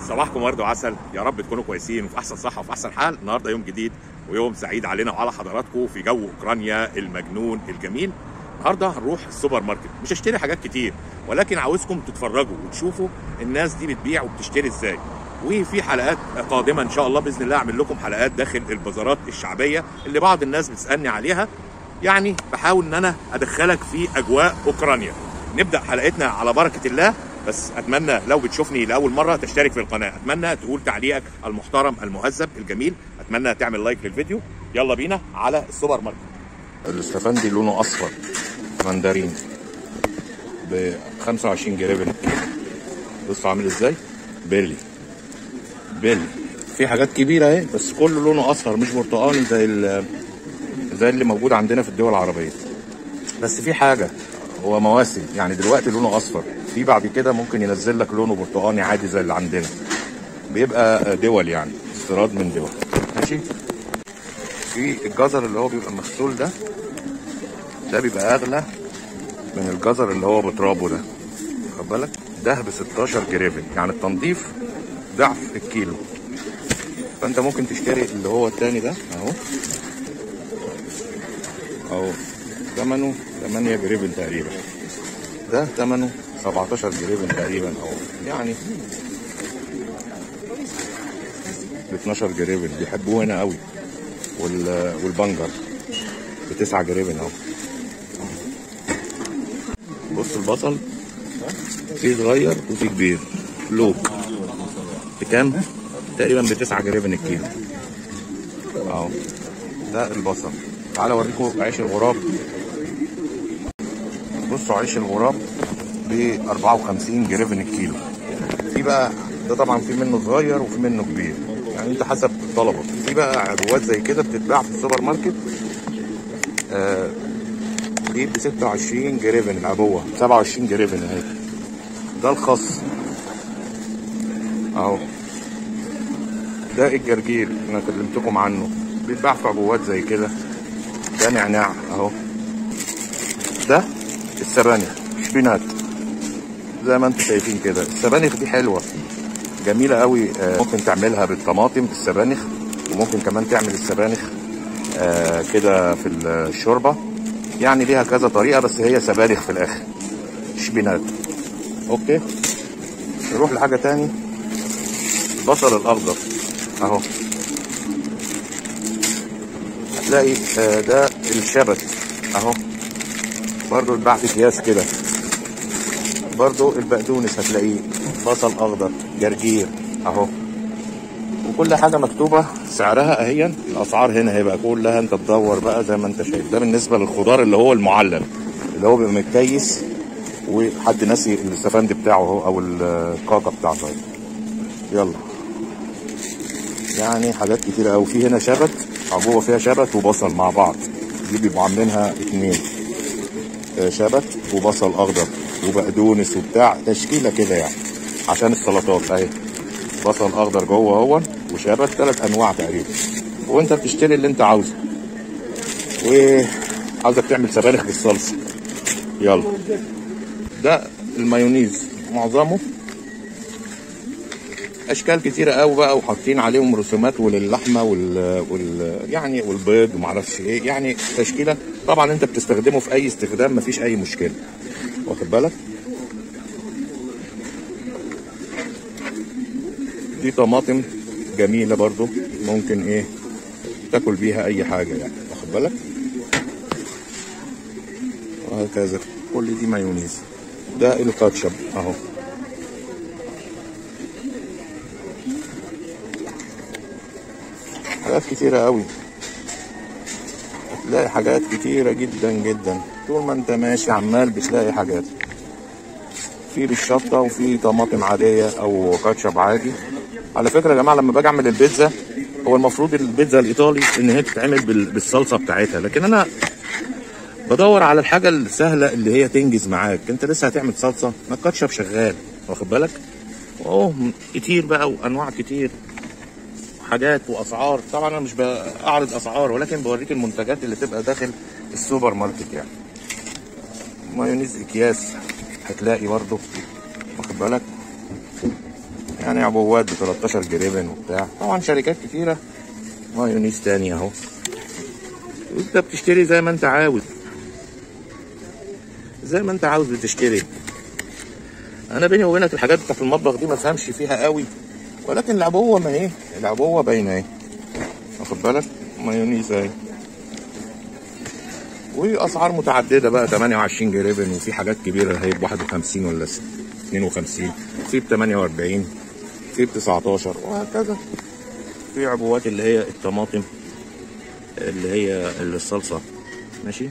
صباحكم ورد وعسل يا رب تكونوا كويسين وفي احسن صحه وفي احسن حال النهارده يوم جديد ويوم سعيد علينا وعلى حضراتكم في جو اوكرانيا المجنون الجميل النهارده هنروح السوبر ماركت مش هشتري حاجات كتير ولكن عاوزكم تتفرجوا وتشوفوا الناس دي بتبيع وبتشتري ازاي وفي حلقات قادمه ان شاء الله باذن الله اعمل لكم حلقات داخل البازارات الشعبيه اللي بعض الناس بتسالني عليها يعني بحاول ان انا ادخلك في اجواء اوكرانيا نبدا حلقتنا على بركه الله بس اتمنى لو بتشوفني لاول مره تشترك في القناه اتمنى تقول تعليقك المحترم المهذب الجميل اتمنى تعمل لايك للفيديو يلا بينا على السوبر ماركت الاستفندي لونه اصفر مندرين ب 25 جريبن بصوا عامل ازاي بيلي بيلي في حاجات كبيره اهي بس كله لونه اصفر مش برتقاني زي ال- زي اللي موجود عندنا في الدول العربيه بس في حاجه هو مواسم يعني دلوقتي لونه اصفر في بعد كده ممكن ينزل لك لونه برتقاني عادي زي اللي عندنا بيبقى دول يعني استيراد من دول ماشي في الجزر اللي هو بيبقى مغسول ده ده بيبقى اغلى من الجزر اللي هو بترابه ده خد بالك ده ب 16 جريفن يعني التنظيف ضعف الكيلو فانت ممكن تشتري اللي هو التاني ده اهو اهو ثمنه 8 جريفن تقريبا ده ثمنه 17 جريفن تقريبا اهو يعني ب 12 جريفن بيحبوه هنا قوي وال والبنجر ب 9 جريفن اهو بص البصل في صغير وفي كبير لوك بكام؟ تقريبا ب 9 جريفن الكيلو اهو ده البصل تعالى اوريكم عيش الغراب بصوا عيش الغراب ب 54 جريفن الكيلو في بقى ده طبعا في منه صغير وفي منه كبير يعني انت حسب طلبك في بقى عبوات زي كده بتتباع في السوبر ماركت آه دي ب 26 جريفن العبوه 27 جريفن اهي ده الخس اهو ده الجرجير اللي انا كلمتكم عنه بيتباع في عبوات زي كده ده نعناع اهو ده السبانخ شبينات زي ما انتم شايفين كده السبانخ دي حلوه جميله قوي آه، ممكن تعملها بالطماطم بالسبانخ وممكن كمان تعمل السبانخ آه، كده في الشوربه يعني ليها كذا طريقه بس هي سبانخ في الاخر شبينات اوكي نروح لحاجه تاني البصل الاخضر اهو هتلاقي آه، ده الشبت اهو برضو اتباع في اكياس كده برضو البقدونس هتلاقيه بصل اخضر جرجير اهو وكل حاجه مكتوبه سعرها اهي الاسعار هنا هيبقى كلها انت تدور بقى زي ما انت شايف ده بالنسبه للخضار اللي هو المعلب اللي هو بيبقى متكيس وحد ناسي الاستفند بتاعه اهو او الكاكا بتاعته اهي. يلا يعني حاجات كتيرة أوي في هنا شبت عبوة فيها شبت وبصل مع بعض دي بيبقوا عاملينها اتنين آه، شبت وبصل أخضر وبقدونس وبتاع تشكيلة كده يعني عشان السلطات أهي بصل أخضر جوه اهو وشبت تلات أنواع تقريبا وأنت بتشتري اللي أنت عاوزه وعاوزك تعمل سبانخ بالصلصة يلا ده المايونيز معظمه اشكال كتيره قوي بقى وحاطين عليهم رسومات وللحمه وال, وال... يعني والبيض ومعرفش ايه يعني تشكيله طبعا انت بتستخدمه في اي استخدام مفيش اي مشكله واخد بالك دي طماطم جميله برضو ممكن ايه تاكل بيها اي حاجه يعني واخد بالك وهكذا كل دي مايونيز ده الكاتشب اهو حاجات كتيرة قوي هتلاقي حاجات كتيرة جدا جدا طول ما انت ماشي عمال بتلاقي حاجات في بالشطة وفي طماطم عادية او كاتشب عادي على فكرة يا جماعة لما باجي اعمل البيتزا هو المفروض البيتزا الايطالي ان هي تتعمل بال- بالصلصة بتاعتها لكن انا بدور على الحاجة السهلة اللي هي تنجز معاك انت لسه هتعمل صلصة ما الكاتشب شغال واخد بالك اوه كتير بقى وانواع كتير حاجات واسعار طبعا انا مش بعرض اسعار ولكن بوريك المنتجات اللي تبقى داخل السوبر ماركت يعني مايونيز اكياس هتلاقي برضه واخد بالك يعني عبوات ب 13 جريبن وبتاع طبعا شركات كتيره مايونيز تاني اهو انت بتشتري زي ما انت عاوز زي ما انت عاوز بتشتري انا بيني وبينك الحاجات بتاعت المطبخ دي ما فهمش فيها قوي ولكن العبوه ما ايه العبوه باينه اهي واخد بالك مايونيز اهي واسعار متعدده بقى 28 جريبن وفي حاجات كبيره اهي ب 51 ولا 52 في ب 48 في ب 19 وهكذا في عبوات اللي هي الطماطم اللي هي الصلصه ماشي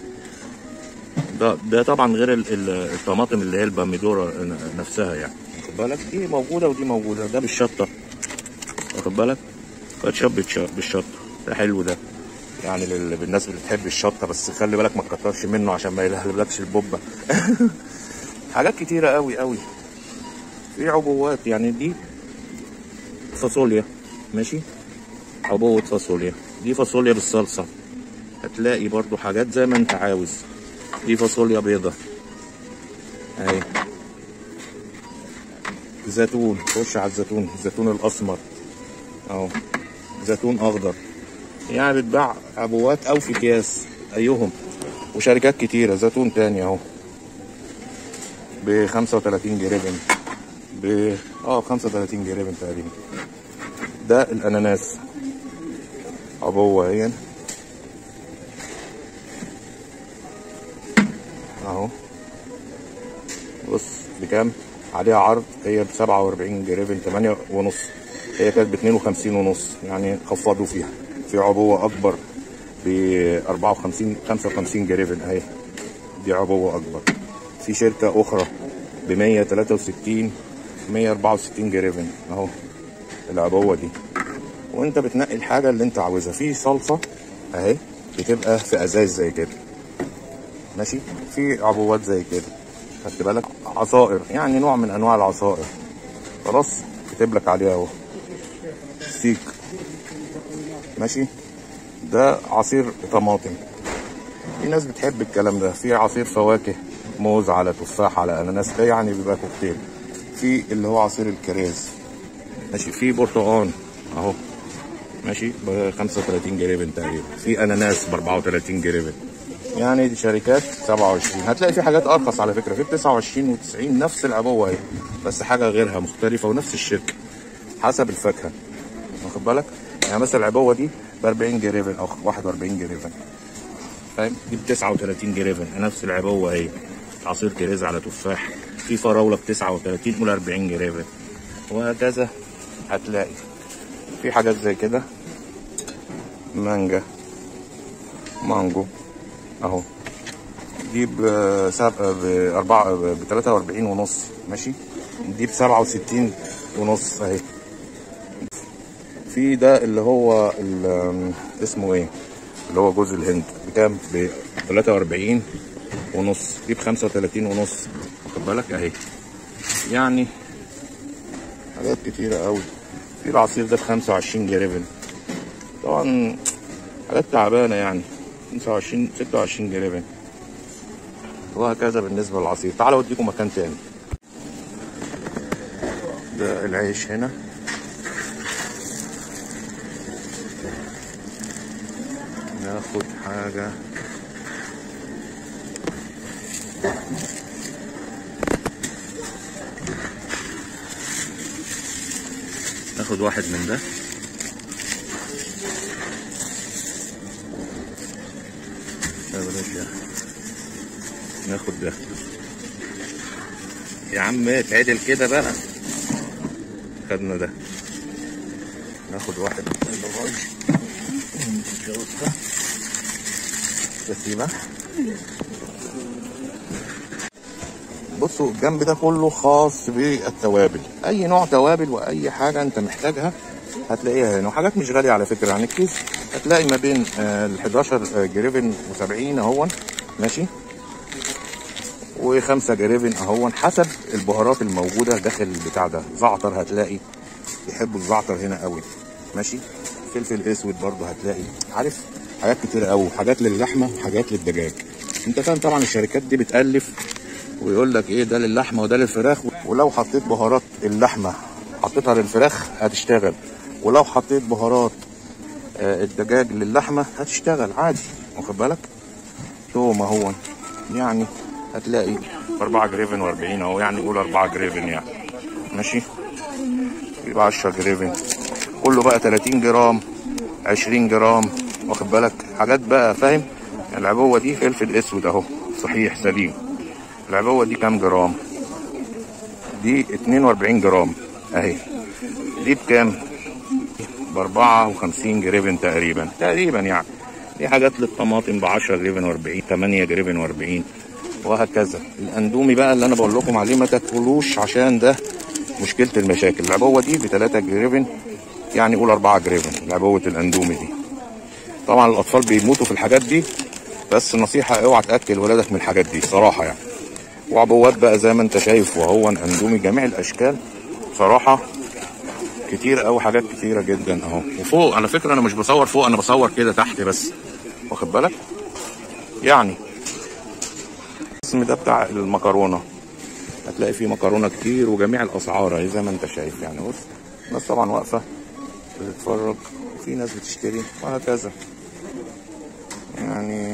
ده ده طبعا غير ال- ال- الطماطم اللي هي الباميدورا نفسها يعني واخد بالك دي موجوده ودي موجوده ده بالشطه واخد بالك كاتشب بالش- بالشطه ده حلو ده يعني لل- للناس اللي بتحب الشطه بس خلي بالك ما تكترش منه عشان ما يلهلبلكش البوبه حاجات كتيره قوي قوي في عبوات يعني دي فاصوليا ماشي عبوة فاصوليا دي فاصوليا بالصلصة هتلاقي برضو حاجات زي ما انت عاوز دي فاصوليا بيضة اهي زيتون خش على الزيتون الزيتون الاسمر اهو زيتون اخضر يعني بتباع عبوات او في اكياس ايهم وشركات كتيرة زيتون تاني اهو ب 35 جريبن ب اه 35 جريبن تقريبا ده الاناناس عبوة اهي اهو بص بكام عليها عرض هي ب 47 جريبن 8 ونص هي كانت ب 52 ونص يعني خفضوا فيها في عبوة اكبر ب 54 55 جريبن اهي دي عبوة اكبر في شركة اخرى ب 163 164 جريبن اهو العبوة دي وانت بتنقي الحاجة اللي انت عاوزها في صلصة اهي بتبقى في ازاز زي كده ماشي في عبوات زي كده خدت بالك عصائر يعني نوع من انواع العصائر خلاص كاتب لك عليها اهو سيك ماشي ده عصير طماطم في ناس بتحب الكلام ده في عصير فواكه موز على تفاح على اناناس ده يعني بيبقى كوكتيل في اللي هو عصير الكريز ماشي في برتقال اهو ماشي ب 35 جريبن تقريبا في اناناس ب 34 جريبن يعني دي شركات 27 هتلاقي في حاجات ارخص على فكره في ب 29 و90 نفس العبوه اهي بس حاجه غيرها مختلفه ونفس الشركه حسب الفاكهه واخد بالك يعني مثلا العبوه دي ب 40 جريبن او 41 جريبن فاهم دي ب 39 جريبن نفس العبوه اهي عصير كريز على تفاح في فراوله ب 39 ولا 40 جريبن وهكذا هتلاقي في حاجات زي كده مانجا مانجو اهو دي ب ب 4 ب 43 ونص ماشي دي ب 67 ونص اهي في ده اللي هو ال- اسمه ايه اللي هو جوز الهند بكام ب 43 ونص دي ب 35 ونص واخد بالك اهي يعني حاجات كتيرة قوي في العصير ده ب 25 جريبن طبعا حاجات تعبانة يعني 25 26 جريبن وهكذا بالنسبة للعصير تعالوا اوديكم مكان تاني ده العيش هنا ناخد حاجة ناخد واحد من ده لا بلاش ده ناخد ده يا عم اتعدل كده بقى خدنا ده ناخد واحد من اللغاية تسيبه بصوا الجنب ده كله خاص بالتوابل اي نوع توابل واي حاجه انت محتاجها هتلاقيها هنا وحاجات مش غاليه على فكره يعني الكيس هتلاقي ما بين آه، ال 11 جريفن و70 اهون ماشي و5 جريفن اهون حسب البهارات الموجوده داخل البتاع ده زعتر هتلاقي يحبوا الزعتر هنا قوي ماشي فلفل اسود برضه هتلاقي عارف حاجات كتير قوي حاجات للحمه وحاجات للدجاج انت فاهم طبعا الشركات دي بتالف ويقول لك ايه ده للحمه وده للفراخ ولو حطيت بهارات اللحمه حطيتها للفراخ هتشتغل ولو حطيت بهارات آه، الدجاج للحمه هتشتغل عادي واخد بالك توم اهو يعني هتلاقي 4 جريفن و40 اهو يعني قول 4 جريفن يعني ماشي يبقى 10 جريفن كله بقى 30 جرام 20 جرام واخد بالك حاجات بقى فاهم العبوه دي فلفل اسود اهو صحيح سليم العبوه دي كام جرام دي 42 جرام اهي دي بكام ب 54 جريفن تقريبا تقريبا يعني دي حاجات للطماطم ب 10 جريفن و40 8 جريفن و40 وهكذا الاندومي بقى اللي انا بقول لكم عليه ما تاكلوش عشان ده مشكله المشاكل العبوه دي ب 3 جريفن يعني قول 4 جريفن العبوه الاندومي دي طبعا الاطفال بيموتوا في الحاجات دي بس نصيحه اوعى تاكل ولادك من الحاجات دي صراحه يعني وعبوات بقى زي ما انت شايف وهو اندومي جميع الاشكال بصراحه كتير قوي حاجات كتيره جدا اهو وفوق على فكره انا مش بصور فوق انا بصور كده تحت بس واخد بالك يعني الاسم ده بتاع المكرونه هتلاقي فيه مكرونه كتير وجميع الاسعار اهي زي ما انت شايف يعني بص الناس طبعا واقفه بتتفرج وفي ناس بتشتري وهكذا يعني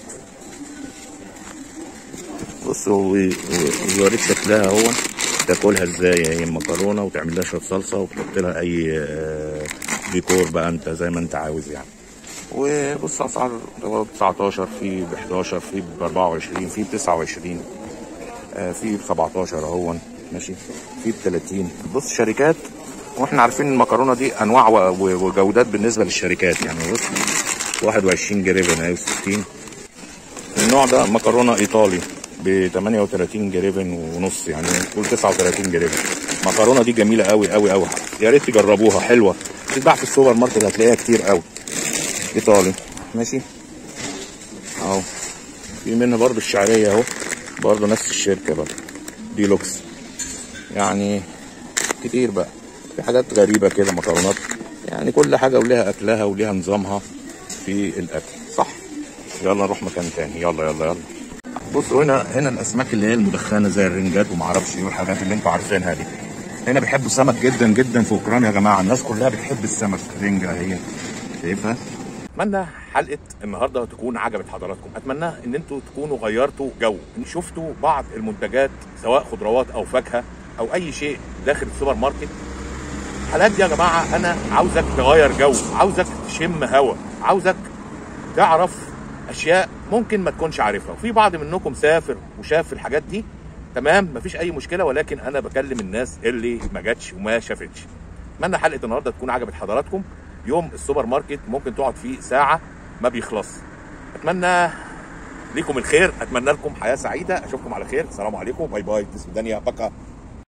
بص هو بيوريك شكلها اهو تاكلها ازاي هي المكرونه وتعمل لها شويه صلصه وتحط لها اي آه، ديكور بقى انت زي ما انت عاوز يعني وبص اسعار 19 في ب 11 في ب 24 في ب 29 آه، في ب 17 اهو ماشي في ب 30 بص شركات واحنا عارفين المكرونه دي انواع و- و- وجودات بالنسبه للشركات يعني بص 21 جريفن اهي 60 النوع ده مكرونه ايطالي ب 38 جريفن ونص يعني قول 39 جريفن المكرونه دي جميله قوي قوي قوي يا ريت تجربوها حلوه تتباع في السوبر ماركت هتلاقيها كتير قوي ايطالي ماشي اهو في منها برضو الشعريه اهو برضو نفس الشركه برضو ديلوكس يعني كتير بقى في حاجات غريبه كده مكرونات يعني كل حاجه ولها اكلها ولها نظامها في الاكل صح يلا نروح مكان تاني يلا يلا يلا بصوا هنا هنا الاسماك اللي هي المدخنه زي الرنجات وما اعرفش ايه والحاجات اللي انتوا عارفينها دي هنا بيحبوا السمك جدا جدا في اوكرانيا يا جماعه الناس كلها بتحب السمك رنجه هي شايفها اتمنى حلقه النهارده تكون عجبت حضراتكم اتمنى ان انتوا تكونوا غيرتوا جو ان شفتوا بعض المنتجات سواء خضروات او فاكهه او اي شيء داخل السوبر ماركت الحلقات دي يا جماعه انا عاوزك تغير جو عاوزك تشم هوا عاوزك تعرف اشياء ممكن ما تكونش عارفها وفي بعض منكم سافر وشاف الحاجات دي تمام مفيش اي مشكله ولكن انا بكلم الناس اللي ما جاتش وما شافتش اتمنى حلقه النهارده تكون عجبت حضراتكم يوم السوبر ماركت ممكن تقعد فيه ساعه ما بيخلص اتمنى ليكم الخير اتمنى لكم حياه سعيده اشوفكم على خير السلام عليكم باي باي تسلم دنيا بكا